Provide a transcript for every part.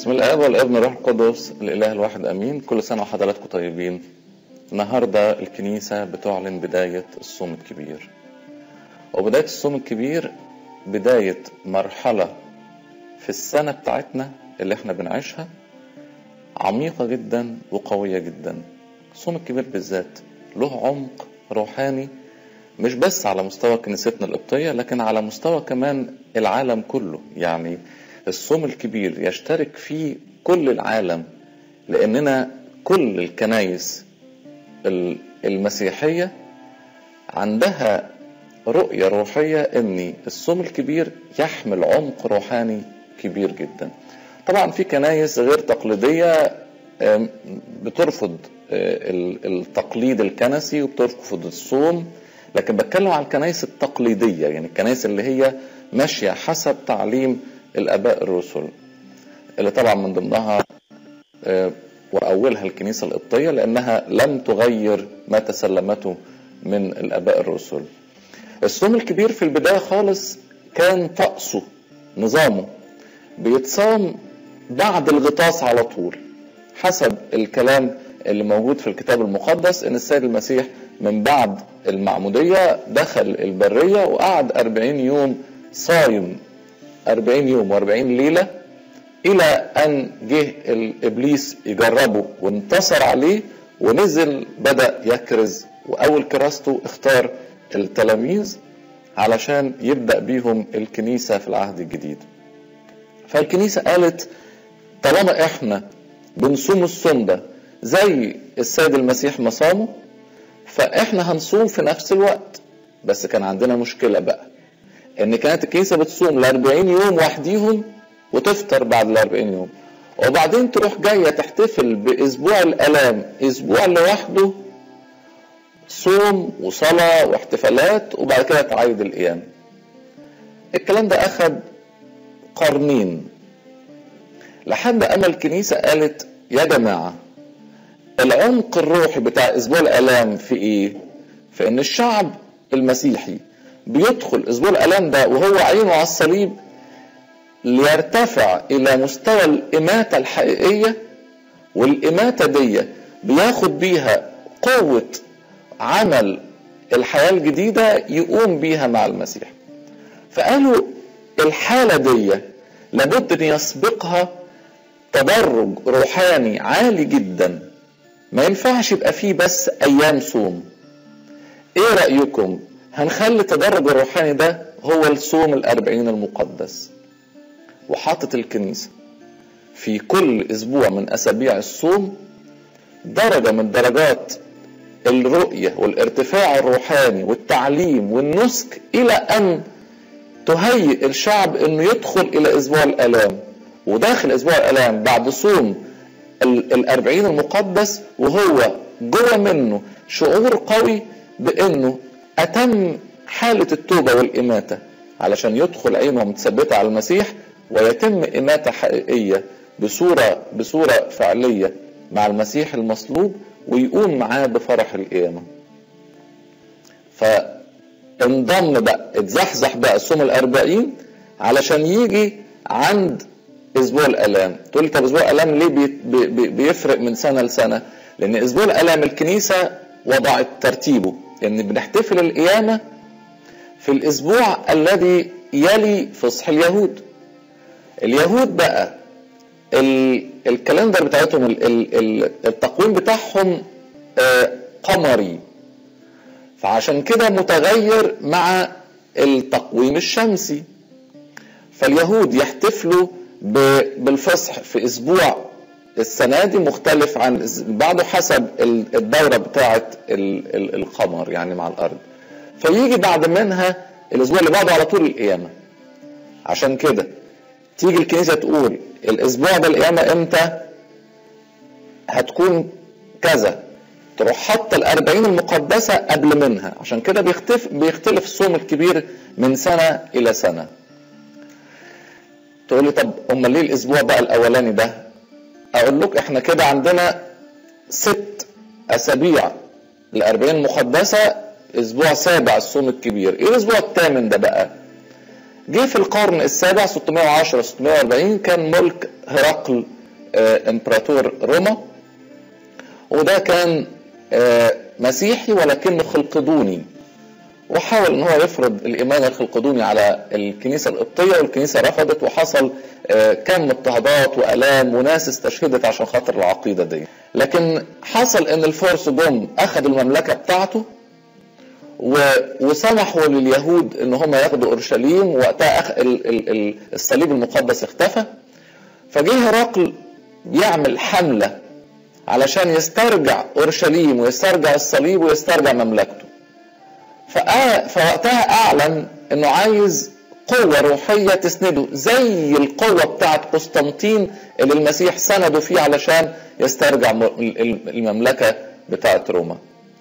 بسم الاب والابن والروح القدس الاله الواحد امين كل سنه وحضراتكم طيبين النهارده الكنيسه بتعلن بدايه الصوم الكبير وبدايه الصوم الكبير بدايه مرحله في السنه بتاعتنا اللي احنا بنعيشها عميقه جدا وقويه جدا الصوم الكبير بالذات له عمق روحاني مش بس على مستوى كنيستنا القبطيه لكن على مستوى كمان العالم كله يعني الصوم الكبير يشترك فيه كل العالم لاننا كل الكنايس المسيحيه عندها رؤيه روحيه ان الصوم الكبير يحمل عمق روحاني كبير جدا طبعا في كنايس غير تقليديه بترفض التقليد الكنسي وبترفض الصوم لكن بتكلم عن الكنايس التقليديه يعني الكنايس اللي هي ماشيه حسب تعليم الاباء الرسل اللي طبعا من ضمنها واولها الكنيسه القبطيه لانها لم تغير ما تسلمته من الاباء الرسل الصوم الكبير في البدايه خالص كان طقسه نظامه بيتصام بعد الغطاس على طول حسب الكلام اللي موجود في الكتاب المقدس ان السيد المسيح من بعد المعموديه دخل البريه وقعد 40 يوم صايم 40 يوم و40 ليلة إلى أن جه الإبليس يجربه وانتصر عليه ونزل بدأ يكرز وأول كراسته اختار التلاميذ علشان يبدأ بيهم الكنيسة في العهد الجديد فالكنيسة قالت طالما احنا بنصوم الصوم ده زي السيد المسيح ما صامه فاحنا هنصوم في نفس الوقت بس كان عندنا مشكلة بقى ان كانت الكنيسه بتصوم ل 40 يوم وحديهم وتفطر بعد ال 40 يوم وبعدين تروح جايه تحتفل باسبوع الالام اسبوع لوحده صوم وصلاه واحتفالات وبعد كده تعيد القيام الكلام ده اخذ قرنين لحد اما الكنيسه قالت يا جماعه العمق الروحي بتاع اسبوع الالام في ايه في ان الشعب المسيحي بيدخل اسبوع الالام ده وهو عينه على الصليب ليرتفع الى مستوى الاماته الحقيقيه والاماته دي بياخد بيها قوه عمل الحياه الجديده يقوم بيها مع المسيح فقالوا الحاله دي لابد ان يسبقها تدرج روحاني عالي جدا ما ينفعش يبقى فيه بس ايام صوم ايه رايكم هنخلي التدرج الروحاني ده هو الصوم الأربعين المقدس وحاطط الكنيسة في كل أسبوع من أسابيع الصوم درجة من درجات الرؤية والارتفاع الروحاني والتعليم والنسك إلى أن تهيئ الشعب أنه يدخل إلى أسبوع الآلام وداخل أسبوع الآلام بعد صوم الأربعين المقدس وهو جوه منه شعور قوي بأنه أتم حالة التوبة والإماتة علشان يدخل عينه متثبتة على المسيح ويتم إماتة حقيقية بصورة بصورة فعلية مع المسيح المصلوب ويقوم معاه بفرح القيامة. فانضم بقى اتزحزح بقى الصوم الأربعين علشان يجي عند أسبوع الآلام. تقول طب أسبوع الآلام ليه بي بي بيفرق من سنة لسنة؟ لأن أسبوع الآلام الكنيسة وضعت ترتيبه ان بنحتفل القيامة في الاسبوع الذي يلي فصح اليهود اليهود بقى الكالندر بتاعتهم التقويم بتاعهم قمري فعشان كده متغير مع التقويم الشمسي فاليهود يحتفلوا بالفصح في اسبوع السنه دي مختلف عن بعده حسب الدوره بتاعه القمر يعني مع الارض فيجي بعد منها الاسبوع اللي بعده على طول القيامه عشان كده تيجي الكنيسه تقول الاسبوع ده القيامه امتى هتكون كذا تروح حاطه الأربعين المقدسة قبل منها عشان كده بيختلف بيختلف الصوم الكبير من سنة إلى سنة تقول لي طب أمال ليه الأسبوع بقى الأولاني ده اقول لك احنا كده عندنا ست اسابيع الاربعين المقدسه اسبوع سابع الصوم الكبير ايه الاسبوع الثامن ده بقى جه في القرن السابع 610 640 كان ملك هرقل آه، امبراطور روما وده كان آه، مسيحي ولكنه خلقدوني وحاول ان هو يفرض الايمان الخلقدوني على الكنيسه القبطيه والكنيسه رفضت وحصل آه، كم اضطهادات والام وناس استشهدت عشان خاطر العقيده دي لكن حصل ان الفرس جم اخذوا المملكه بتاعته و- وسمحوا لليهود ان هم ياخدوا اورشليم وقتها أخ... ال... ال... ال- الصليب المقدس اختفى فجه هرقل يعمل حمله علشان يسترجع اورشليم ويسترجع الصليب ويسترجع مملكته فأ... فوقتها اعلن انه عايز قوة روحية تسنده زي القوة بتاعت قسطنطين اللي المسيح سنده فيه علشان يسترجع م- ال- ال- المملكة بتاعت روما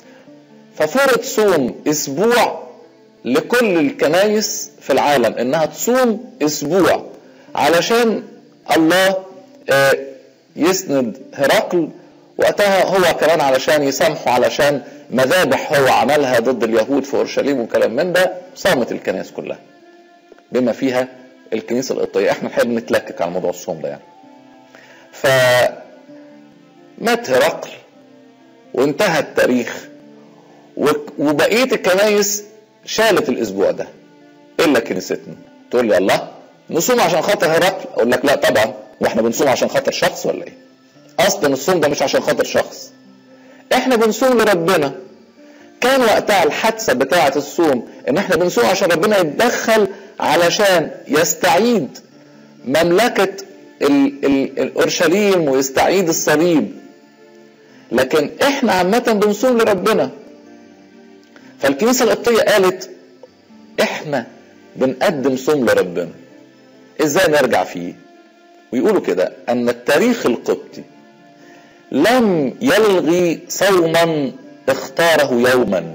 ففرض صوم اسبوع لكل الكنايس في العالم انها تصوم اسبوع علشان الله آه، يسند هرقل وقتها هو كمان علشان يسامحه علشان مذابح هو عملها ضد اليهود في اورشليم وكلام من ده صامت الكنائس كلها بما فيها الكنيسه القبطيه احنا الحقيقه بنتلكك على موضوع الصوم ده يعني ف مات هرقل وانتهى التاريخ و- وبقيه الكنايس شالت الاسبوع ده الا كنيستنا تقول لي الله نصوم عشان خاطر هرقل اقول لك لا طبعا واحنا بنصوم عشان خاطر شخص ولا ايه اصلا الصوم ده مش عشان خاطر شخص احنا بنصوم لربنا كان وقتها الحادثه بتاعه الصوم ان احنا بنصوم عشان ربنا يتدخل علشان يستعيد مملكه ال- ال- الاورشليم ويستعيد الصليب لكن احنا عامه بنصوم لربنا فالكنيسه القبطيه قالت احنا بنقدم صوم لربنا ازاي نرجع فيه ويقولوا كده ان التاريخ القبطي لم يلغي صوما اختاره يوما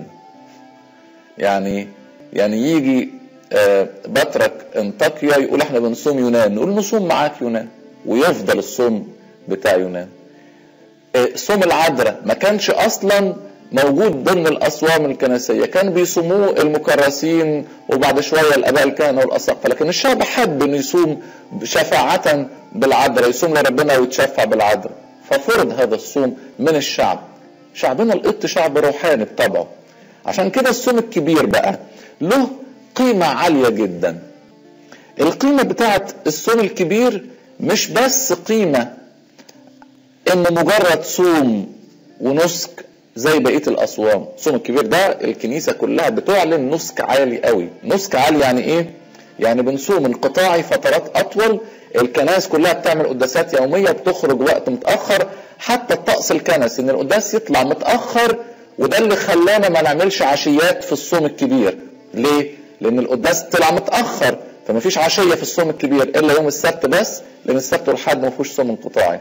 يعني يعني يجي آه، بطرك انطاكيا يقول احنا بنصوم يونان نقول نصوم معاك يونان ويفضل الصوم بتاع يونان آه، صوم العذراء ما كانش اصلا موجود ضمن الاصوام الكنسيه كان بيصوموه المكرسين وبعد شويه الاباء الكهنه والاساقفه لكن الشعب حب انه يصوم شفاعه بالعذراء يصوم لربنا ويتشفع بالعذراء ففرض هذا الصوم من الشعب شعبنا القبط شعب روحاني بطبعه عشان كده الصوم الكبير بقى له قيمة عالية جدا القيمة بتاعت الصوم الكبير مش بس قيمة ان مجرد صوم ونسك زي بقية الأصوام الصوم الكبير ده الكنيسة كلها بتعلن نسك عالي قوي نسك عالي يعني ايه يعني بنصوم انقطاعي فترات أطول الكنائس كلها بتعمل قداسات يومية بتخرج وقت متأخر حتى الطقس الكنسي ان القداس يطلع متأخر وده اللي خلانا ما نعملش عشيات في الصوم الكبير ليه؟ لأن القداس طلع متأخر فما فيش عشية في الصوم الكبير إلا يوم السبت بس لأن السبت والحد ما فيهوش صوم انقطاعي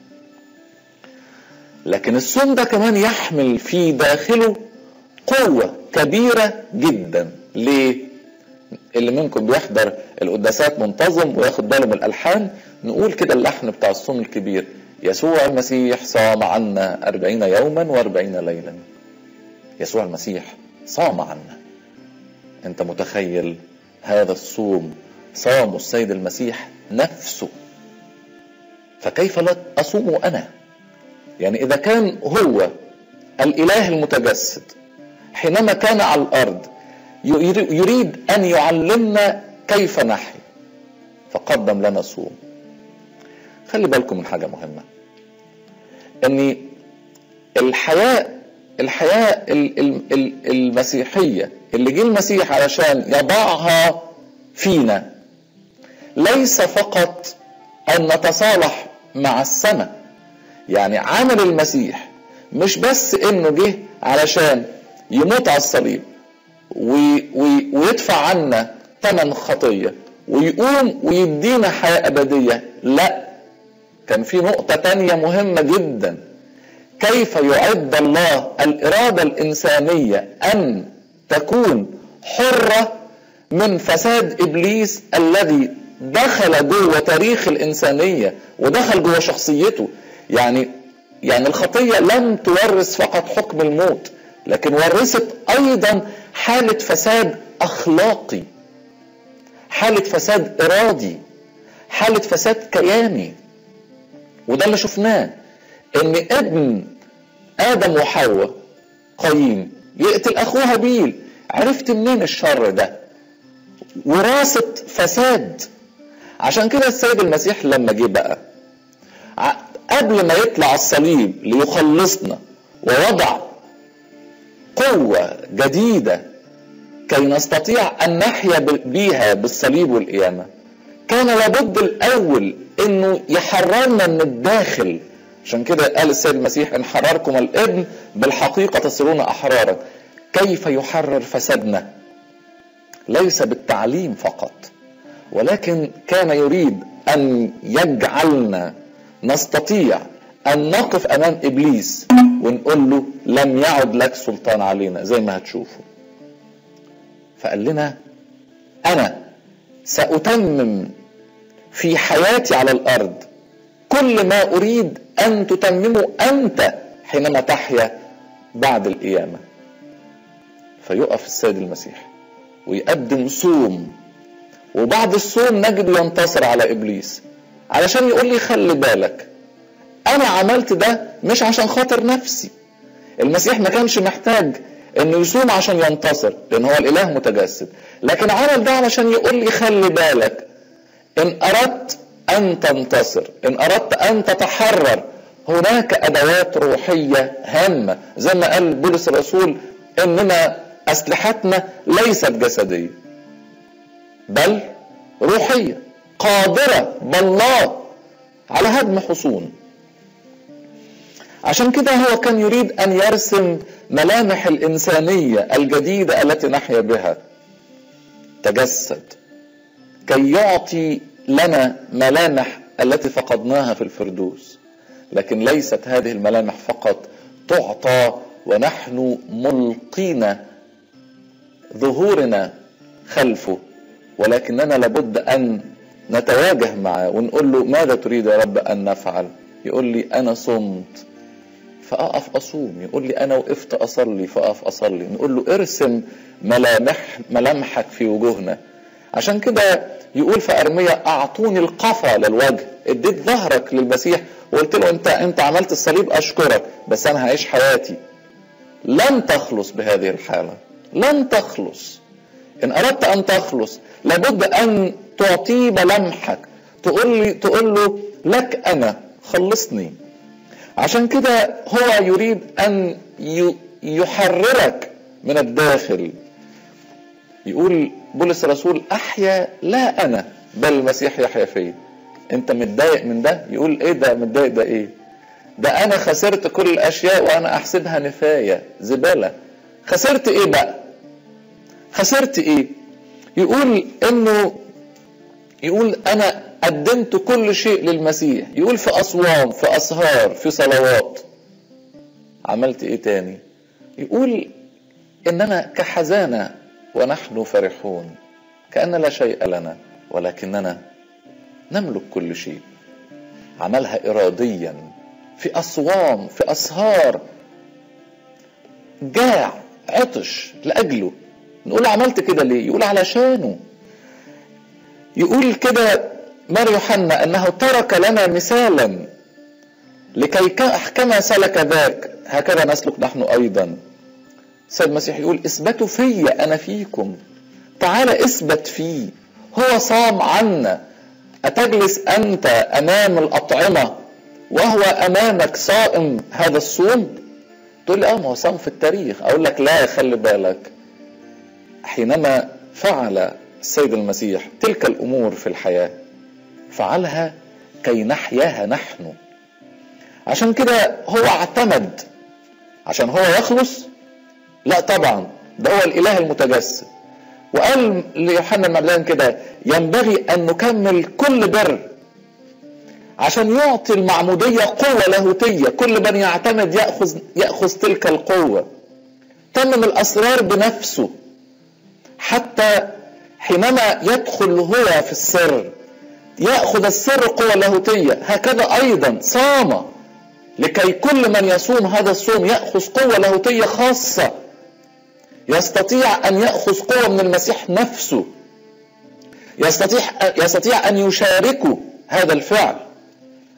لكن الصوم ده كمان يحمل في داخله قوة كبيرة جدا ليه؟ اللي منكم بيحضر القداسات منتظم وياخد باله من الألحان نقول كده اللحن بتاع الصوم الكبير يسوع المسيح صام عنا أربعين يوما وأربعين ليلا يسوع المسيح صام عنا أنت متخيل هذا الصوم صام السيد المسيح نفسه فكيف لا أصوم أنا يعني إذا كان هو الإله المتجسد حينما كان على الأرض يريد أن يعلمنا كيف نحيا فقدم لنا صوم خلي بالكم من حاجة مهمة أن الحياة الحياة المسيحية اللي جه المسيح علشان يضعها فينا ليس فقط أن نتصالح مع السماء يعني عمل المسيح مش بس انه جه علشان يموت على الصليب وي وي ويدفع عنا ثمن خطيه ويقوم ويدينا حياه ابديه لا كان في نقطه تانية مهمه جدا كيف يعد الله الاراده الانسانيه ان تكون حره من فساد ابليس الذي دخل جوه تاريخ الانسانيه ودخل جوه شخصيته يعني يعني الخطيه لم تورث فقط حكم الموت لكن ورثت ايضا حاله فساد اخلاقي حاله فساد ارادي حاله فساد كياني وده اللي شفناه ان ابن ادم وحواء قايين يقتل اخوه هابيل عرفت منين الشر ده وراثة فساد عشان كده السيد المسيح لما جه بقى قبل ما يطلع الصليب ليخلصنا ووضع قوة جديدة كي نستطيع أن نحيا بيها بالصليب والقيامة كان لابد الأول أنه يحررنا من الداخل عشان كده قال السيد المسيح إن حرركم الابن بالحقيقة تصيرون أحرارا كيف يحرر فسادنا ليس بالتعليم فقط ولكن كان يريد أن يجعلنا نستطيع أن نقف أمام إبليس ونقول له لم يعد لك سلطان علينا زي ما هتشوفوا فقال لنا أنا سأتمم في حياتي على الأرض كل ما أريد أن تتممه أنت حينما تحيا بعد القيامة فيقف السيد المسيح ويقدم صوم وبعد الصوم نجد ينتصر على إبليس علشان يقول لي خلي بالك أنا عملت ده مش عشان خاطر نفسي المسيح ما كانش محتاج انه يصوم عشان ينتصر لان هو الاله متجسد لكن عمل ده علشان يقول لي خلي بالك ان اردت ان تنتصر ان اردت ان تتحرر هناك ادوات روحيه هامه زي ما قال بولس الرسول اننا اسلحتنا ليست جسديه بل روحيه قادره بالله على هدم حصون عشان كده هو كان يريد ان يرسم ملامح الانسانيه الجديده التي نحيا بها تجسد كي يعطي لنا ملامح التي فقدناها في الفردوس لكن ليست هذه الملامح فقط تعطى ونحن ملقين ظهورنا خلفه ولكننا لابد ان نتواجه معه ونقول له ماذا تريد يا رب ان نفعل يقول لي انا صمت فاقف اصوم يقول لي انا وقفت اصلي فاقف اصلي نقول له ارسم ملامح ملامحك في وجوهنا عشان كده يقول في ارميا اعطوني القفا للوجه اديت ظهرك للمسيح وقلت له انت انت عملت الصليب اشكرك بس انا هعيش حياتي لن تخلص بهذه الحاله لن تخلص ان اردت ان تخلص لابد ان تعطيه ملامحك تقول لي تقول له لك انا خلصني عشان كده هو يريد ان يحررك من الداخل يقول بولس الرسول احيا لا انا بل المسيح يحيا فيا انت متضايق من ده يقول ايه ده متضايق ده ايه ده انا خسرت كل الاشياء وانا احسبها نفايه زباله خسرت ايه بقى خسرت ايه يقول انه يقول انا قدمت كل شيء للمسيح يقول في اصوام في اسهار في صلوات عملت ايه تاني يقول اننا كحزانه ونحن فرحون كان لا شيء لنا ولكننا نملك كل شيء عملها اراديا في اصوام في اسهار جاع عطش لاجله نقول عملت كده ليه يقول علشانه يقول كده مار يوحنا انه ترك لنا مثالا لكي كما سلك ذاك هكذا نسلك نحن ايضا السيد المسيح يقول اثبتوا فيا انا فيكم تعال اثبت فيه هو صام عنا اتجلس انت امام الاطعمه وهو امامك صائم هذا الصوم تقول لي اه ما هو صام في التاريخ اقول لك لا خلي بالك حينما فعل السيد المسيح تلك الامور في الحياه فعلها كي نحياها نحن عشان كده هو اعتمد عشان هو يخلص لا طبعا ده هو الاله المتجسد وقال ليوحنا المعمدان كده ينبغي ان نكمل كل بر عشان يعطي المعمودية قوة لاهوتية كل من يعتمد يأخذ يأخذ تلك القوة تمم الأسرار بنفسه حتى حينما يدخل هو في السر يأخذ السر قوة لاهوتية هكذا أيضا صام لكي كل من يصوم هذا الصوم يأخذ قوة لاهوتية خاصة يستطيع أن يأخذ قوة من المسيح نفسه يستطيع يستطيع أن يشاركه هذا الفعل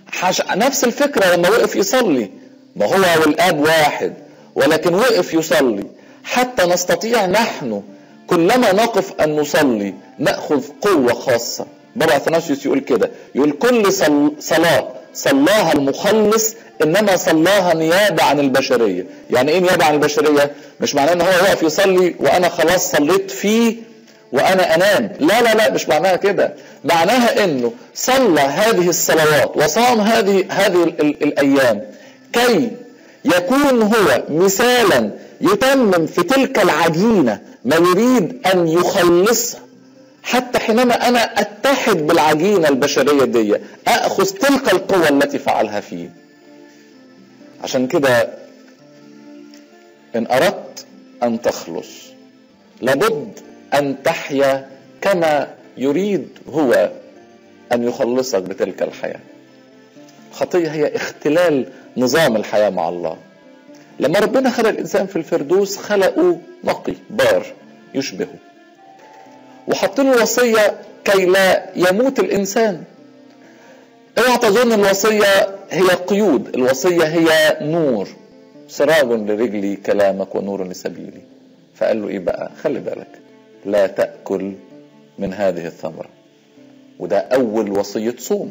حش... نفس الفكرة لما وقف يصلي ما هو والآب واحد ولكن وقف يصلي حتى نستطيع نحن كلما نقف أن نصلي نأخذ قوة خاصة بابا اثناسيوس يقول كده يقول كل صل... صلاة صلاها المخلص انما صلاها نيابه عن البشريه يعني ايه نيابه عن البشريه مش معناه ان هو واقف يصلي وانا خلاص صليت فيه وانا انام لا لا لا مش معناها كده معناها انه صلى هذه الصلوات وصام هذه هذه ال ال الايام كي يكون هو مثالا يتمم في تلك العجينه ما يريد ان يخلصها حتى حينما انا اتحد بالعجينه البشريه دي اخذ تلك القوه التي فعلها فيه عشان كده ان اردت ان تخلص لابد ان تحيا كما يريد هو ان يخلصك بتلك الحياه الخطيه هي اختلال نظام الحياه مع الله لما ربنا خلق الانسان في الفردوس خلقه نقي بار يشبهه وحط له وصيه كي لا يموت الانسان اوعى تظن الوصيه هي قيود الوصيه هي نور سراج لرجلي كلامك ونور لسبيلي فقال له ايه بقى خلي بالك لا تاكل من هذه الثمره وده اول وصيه صوم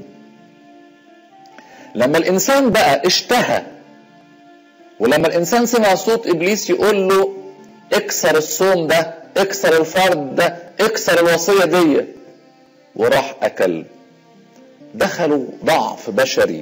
لما الانسان بقى اشتهى ولما الانسان سمع صوت ابليس يقول له اكسر الصوم ده اكسر الفرد ده اكسر الوصيه دي وراح اكل دخلوا ضعف بشري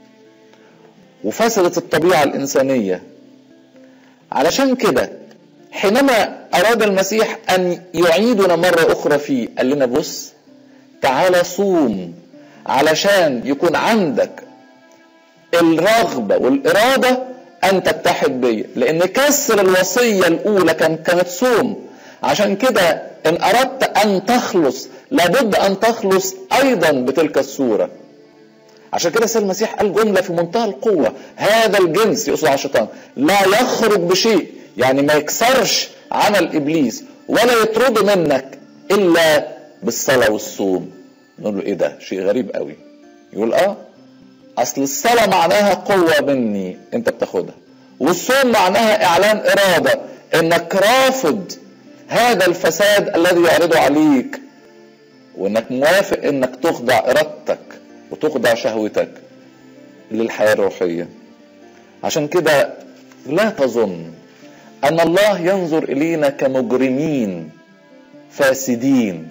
وفسدت الطبيعه الانسانيه علشان كده حينما اراد المسيح ان يعيدنا مره اخرى فيه قال لنا بص تعالى صوم علشان يكون عندك الرغبه والاراده ان تتحد بي لان كسر الوصيه الاولى كان كانت صوم عشان كده ان اردت ان تخلص لابد ان تخلص ايضا بتلك الصوره عشان كده سيد المسيح قال جمله في منتهى القوه هذا الجنس يقصد على الشيطان لا يخرج بشيء يعني ما يكسرش عمل ابليس ولا يطرده منك الا بالصلاه والصوم نقول له ايه ده شيء غريب قوي يقول اه اصل الصلاه معناها قوه مني انت بتاخدها والصوم معناها اعلان اراده انك رافض هذا الفساد الذي يعرضه عليك وانك موافق انك تخضع ارادتك وتخضع شهوتك للحياه الروحيه عشان كده لا تظن ان الله ينظر الينا كمجرمين فاسدين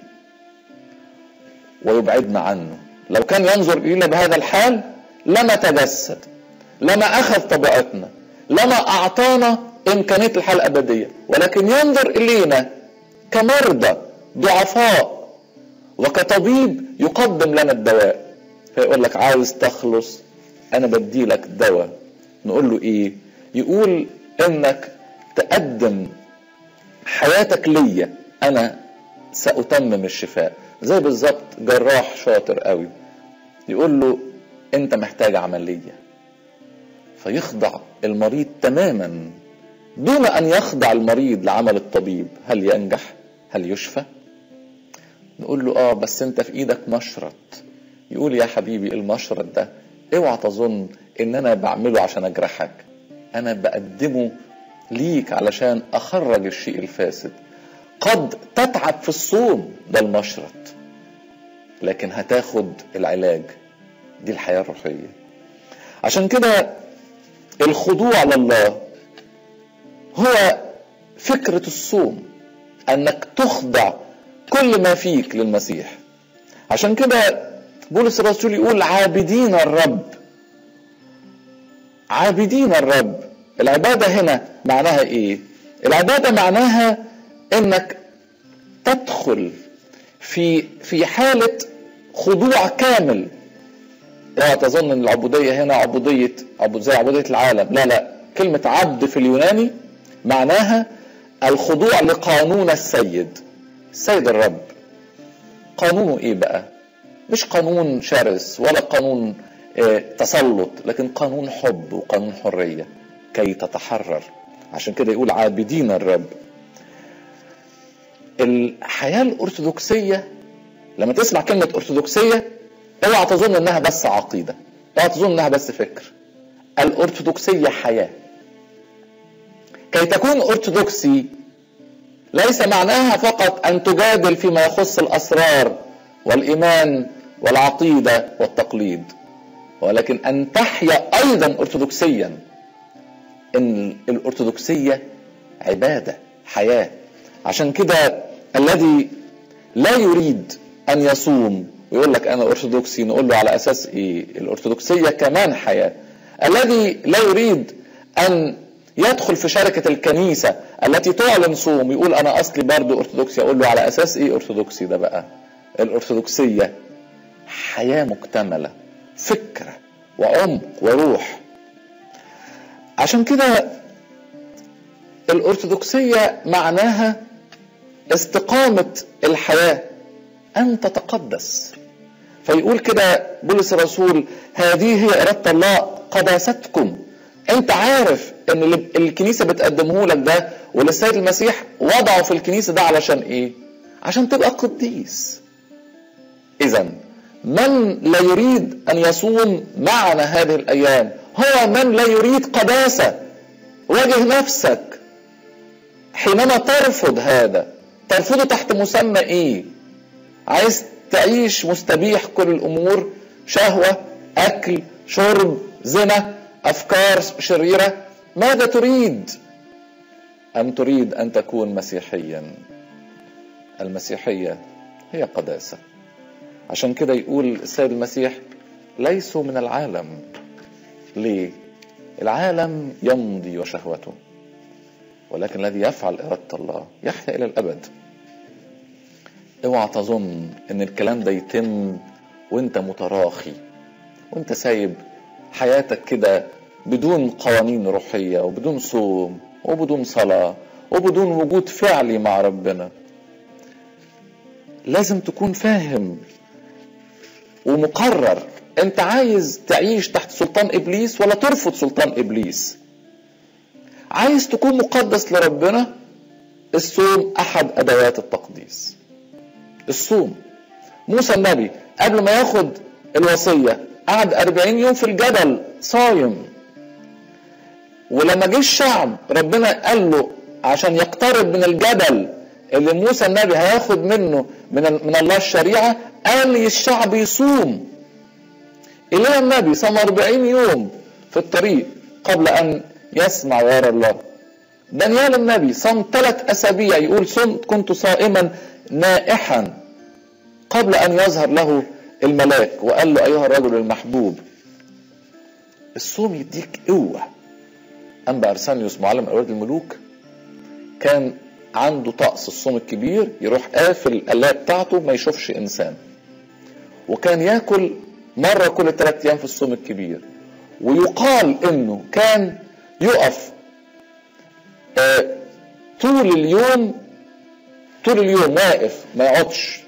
ويبعدنا عنه لو كان ينظر الينا بهذا الحال لما تجسد لما اخذ طبيعتنا لما اعطانا امكانيه الحياه الابديه ولكن ينظر الينا كمرضى ضعفاء وكطبيب يقدم لنا الدواء فيقول لك عاوز تخلص انا بدي لك دواء نقول له ايه يقول انك تقدم حياتك ليا انا ساتمم الشفاء زي بالظبط جراح شاطر قوي يقول له انت محتاج عمليه فيخضع المريض تماما دون ان يخضع المريض لعمل الطبيب هل ينجح هل يشفى نقول له اه بس انت في ايدك مشرط يقول يا حبيبي المشرط ده اوعى تظن ان انا بعمله عشان اجرحك انا بقدمه ليك علشان اخرج الشيء الفاسد قد تتعب في الصوم ده المشرط لكن هتاخد العلاج دي الحياة الروحية عشان كده الخضوع لله هو فكرة الصوم انك تخضع كل ما فيك للمسيح عشان كده بولس الرسول يقول عابدين الرب عابدين الرب العبادة هنا معناها ايه العبادة معناها انك تدخل في في حالة خضوع كامل لا تظن ان العبودية هنا عبودية عبود زي عبودية العالم لا لا كلمة عبد في اليوناني معناها الخضوع لقانون السيد السيد الرب قانونه ايه بقى مش قانون شرس ولا قانون اه تسلط لكن قانون حب وقانون حرية كي تتحرر عشان كده يقول عابدين الرب الحياة الأرثوذكسية لما تسمع كلمة أرثوذكسية اوعى تظن انها بس عقيدة لا تظن انها بس فكر الارثوذكسيه حياه كي تكون ارثوذكسي ليس معناها فقط ان تجادل فيما يخص الاسرار والايمان والعقيده والتقليد ولكن ان تحيا ايضا ارثوذكسيا ان الارثوذكسيه عباده حياه عشان كده الذي لا يريد ان يصوم ويقول لك انا ارثوذكسي نقول له على اساس ايه الارثوذكسيه كمان حياه الذي لا يريد ان يدخل في شركة الكنيسة التي تعلن صوم يقول أنا أصلي برضو أرثوذكسي أقول له على أساس إيه أرثوذكسي ده بقى الأرثوذكسية حياة مكتملة فكرة وعمق وروح عشان كده الأرثوذكسية معناها استقامة الحياة أن تتقدس فيقول كده بولس الرسول هذه هي إرادة الله قداستكم أنت عارف إن اللي الكنيسة بتقدمه لك ده والسيد المسيح وضعه في الكنيسة ده علشان إيه؟ عشان تبقى قديس إذا من لا يريد أن يصوم معنا هذه الأيام هو من لا يريد قداسة واجه نفسك حينما ترفض هذا ترفضه تحت مسمى ايه عايز تعيش مستبيح كل الامور شهوة اكل شرب زنا افكار شريرة ماذا تريد ام تريد ان تكون مسيحيا المسيحية هي قداسة عشان كده يقول السيد المسيح ليسوا من العالم ليه العالم يمضي وشهوته ولكن الذي يفعل إرادة الله يحيا إلى الأبد اوعى تظن ان الكلام ده يتم وانت متراخي وانت سايب حياتك كده بدون قوانين روحية وبدون صوم وبدون صلاة وبدون وجود فعلي مع ربنا لازم تكون فاهم ومقرر انت عايز تعيش تحت سلطان ابليس ولا ترفض سلطان ابليس عايز تكون مقدس لربنا الصوم احد ادوات التقديس الصوم موسى النبي قبل ما ياخد الوصية قعد أربعين يوم في الجبل صايم ولما جه الشعب ربنا قال له عشان يقترب من الجبل اللي موسى النبي هياخد منه من, من الله الشريعة قال الشعب يصوم إله النبي صام 40 يوم في الطريق قبل أن يسمع ويرى الله دانيال النبي صام ثلاث أسابيع يقول صمت كنت صائما نائحا قبل أن يظهر له الملاك وقال له أيها الرجل المحبوب الصوم يديك قوة أنبا أرسانيوس معلم أولاد الملوك كان عنده طقس الصوم الكبير يروح قافل القلاية بتاعته ما يشوفش إنسان وكان ياكل مرة كل ثلاث أيام في الصوم الكبير ويقال إنه كان يقف آه طول اليوم طول اليوم واقف ما يقعدش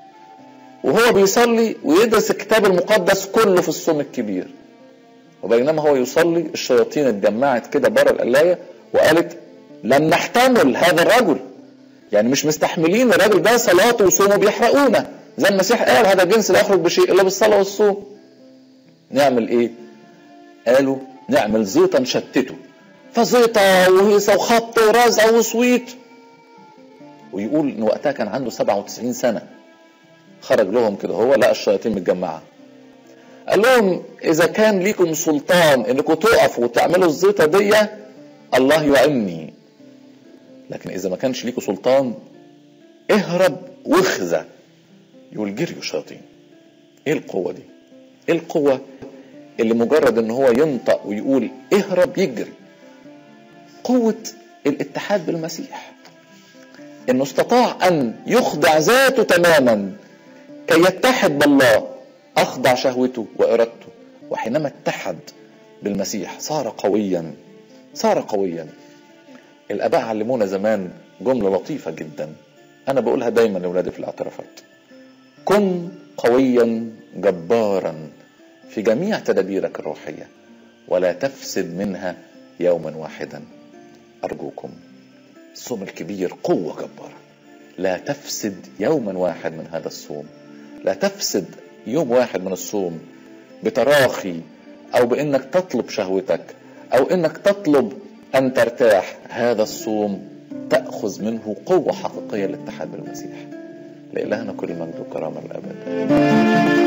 وهو بيصلي ويدرس الكتاب المقدس كله في الصوم الكبير وبينما هو يصلي الشياطين اتجمعت كده بره القلايه وقالت لن نحتمل هذا الرجل يعني مش مستحملين الراجل ده صلاته وصومه بيحرقونا زي المسيح قال هذا الجنس لا يخرج بشيء الا بالصلاه والصوم نعمل ايه قالوا نعمل زيطه نشتته فزيطه وهيصه وخبط ورزع وصويت ويقول ان وقتها كان عنده 97 سنه خرج لهم كده هو لقى الشياطين متجمعه قال لهم اذا كان ليكم سلطان انكم تقفوا وتعملوا الزيطه دي الله يعني لكن اذا ما كانش ليكم سلطان اهرب واخزى يقول جريوا الشياطين ايه القوه دي ايه القوه اللي مجرد ان هو ينطق ويقول اهرب يجري قوه الاتحاد بالمسيح انه استطاع ان يخضع ذاته تماما كي يتحد بالله اخضع شهوته وارادته وحينما اتحد بالمسيح صار قويا صار قويا الاباء علمونا زمان جمله لطيفه جدا انا بقولها دايما لاولادي في الاعترافات كن قويا جبارا في جميع تدابيرك الروحيه ولا تفسد منها يوما واحدا ارجوكم الصوم الكبير قوه جباره لا تفسد يوما واحد من هذا الصوم لا تفسد يوم واحد من الصوم بتراخي او بانك تطلب شهوتك او انك تطلب ان ترتاح هذا الصوم تاخذ منه قوه حقيقيه للاتحاد بالمسيح لإلهنا كل المجد والكرامه الابد